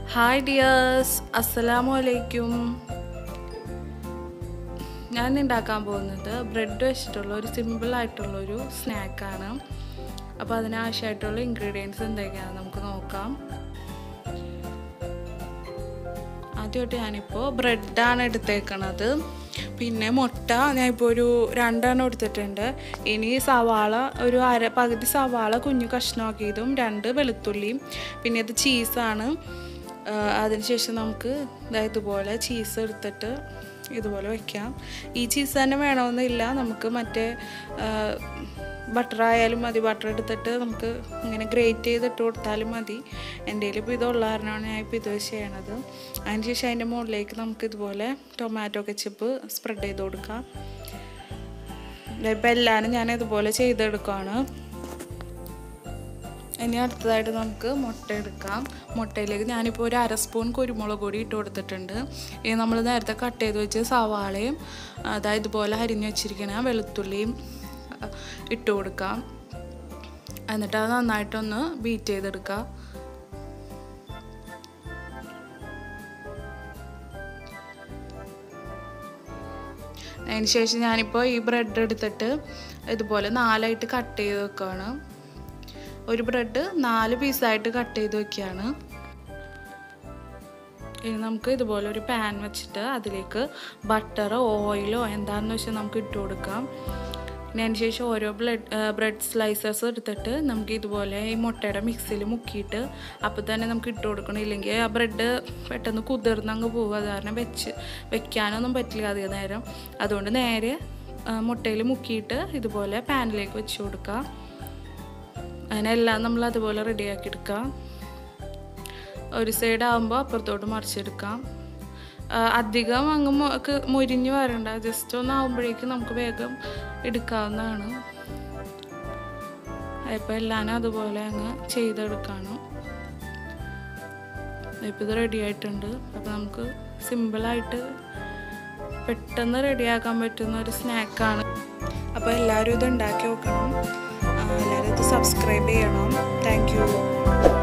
hi dears അസ്സലാമു അലൈക്കും ഞാൻ ഉണ്ടാക്കാൻ പോകുന്നത് ബ്രെഡ് വെച്ചിട്ടുള്ള ഒരു സിമ്പിൾ ആയിട്ടുള്ള ഒരു സ്നാക്കാണ് അപ്പോൾ അതിനാവശ്യമായിട്ടുള്ള ഇൻഗ്രീഡിയൻസ് എന്തൊക്കെയാണെന്ന് നമുക്ക് നോക്കാം ആദ്യമായിട്ട് ഞാനിപ്പോൾ ബ്രെഡാണ് എടുത്തേക്കണത് പിന്നെ മുട്ട ഞാനിപ്പോൾ ഒരു രണ്ടെണ്ണം എടുത്തിട്ടുണ്ട് ഇനി സവാള ഒരു അര പകുതി സവാള കുഞ്ഞു കഷ്ണമാക്കിയതും രണ്ട് വെളുത്തുള്ളിയും പിന്നെ ഇത് ചീസാണ് അതിനുശേഷം നമുക്ക് ഇതുപോലെ ചീസ് എടുത്തിട്ട് ഇതുപോലെ വെക്കാം ഈ ചീസ് തന്നെ വേണമെന്നില്ല നമുക്ക് മറ്റേ ബട്ടർ ആയാലും മതി ബട്ടർ എടുത്തിട്ട് നമുക്ക് ഇങ്ങനെ ഗ്രേറ്റ് ചെയ്തിട്ട് കൊടുത്താലും മതി എൻ്റെ കയ്യിൽ ഇപ്പോൾ ഇതുള്ള കാരണമാണ് ഞാൻ ഇപ്പോൾ ഇത് ചെയ്യണത് അതിനുശേഷം അതിൻ്റെ മുകളിലേക്ക് നമുക്ക് ഇതുപോലെ ടൊമാറ്റോ കെച്ചപ്പ് സ്പ്രെഡ് ചെയ്ത് കൊടുക്കാം ഇപ്പോൾ എല്ലാവരും ഞാൻ ഇതുപോലെ ചെയ്തെടുക്കുകയാണ് ഇനി അടുത്തതായിട്ട് നമുക്ക് മുട്ട എടുക്കാം മുട്ടയിലേക്ക് ഞാനിപ്പോൾ ഒരു അര സ്പൂൺ കുരുമുളക് പൊടി ഇട്ട് കൊടുത്തിട്ടുണ്ട് ഇനി നമ്മൾ നേരത്തെ കട്ട് ചെയ്ത് വെച്ച് സവാളയും അതായത് ഇതുപോലെ അരിഞ്ഞ് വെച്ചിരിക്കണ വെളുത്തുള്ളിയും ഇട്ട് കൊടുക്കാം എന്നിട്ട് അത് നന്നായിട്ടൊന്ന് ബീറ്റ് ചെയ്തെടുക്കുക അതിന് ശേഷം ഞാനിപ്പോൾ ഈ ബ്രെഡ് എടുത്തിട്ട് ഇതുപോലെ നാലായിട്ട് കട്ട് ചെയ്ത് വെക്കുകയാണ് ഒരു ബ്രെഡ് നാല് പീസായിട്ട് കട്ട് ചെയ്ത് വെക്കുകയാണ് ഇനി നമുക്ക് ഇതുപോലെ ഒരു പാൻ വെച്ചിട്ട് അതിലേക്ക് ബട്ടറോ ഓയിലോ എന്താണെന്ന് വെച്ചാൽ നമുക്ക് ഇട്ട് കൊടുക്കാം പിന്നെ അതിന് ശേഷം ഓരോ ബ്ലഡ് ബ്രെഡ് സ്ലൈസസ് എടുത്തിട്ട് നമുക്ക് ഇതുപോലെ ഈ മുട്ടയുടെ മിക്സിയിൽ മുക്കിയിട്ട് അപ്പോൾ തന്നെ നമുക്ക് ഇട്ട് കൊടുക്കണം ഇല്ലെങ്കിൽ ആ ബ്രെഡ് പെട്ടെന്ന് കുതിർന്ന് അങ്ങ് പോകും അത് കാരണം വെച്ച് വെക്കാനൊന്നും പറ്റില്ല അധികം നേരം അതുകൊണ്ട് നേരെ മുട്ടയിൽ മുക്കിയിട്ട് ഇതുപോലെ പാനിലേക്ക് വെച്ച് കൊടുക്കുക അങ്ങനെ എല്ലാം നമ്മൾ അതുപോലെ റെഡിയാക്കി എടുക്കാം ഒരു സൈഡ് ആകുമ്പോൾ അപ്പുറത്തോട്ട് മറിച്ചെടുക്കാം അധികം അങ്ങ് മുരിഞ്ഞ് വരണ്ട ജസ്റ്റ് ഒന്ന് ആകുമ്പോഴേക്കും നമുക്ക് വേഗം എടുക്കാവുന്നതാണ് ഇപ്പോൾ എല്ലാനും അതുപോലെ അങ്ങ് ചെയ്തെടുക്കാണ് ഇപ്പോൾ ഇത് റെഡി ആയിട്ടുണ്ട് അപ്പോൾ നമുക്ക് സിമ്പിളായിട്ട് പെട്ടെന്ന് റെഡിയാക്കാൻ പറ്റുന്ന ഒരു സ്നാക്കാണ് അപ്പോൾ എല്ലാവരും ഇത് ഉണ്ടാക്കി നോക്കണം എല്ലാവരും ഇത് സബ്സ്ക്രൈബ് ചെയ്യണം താങ്ക്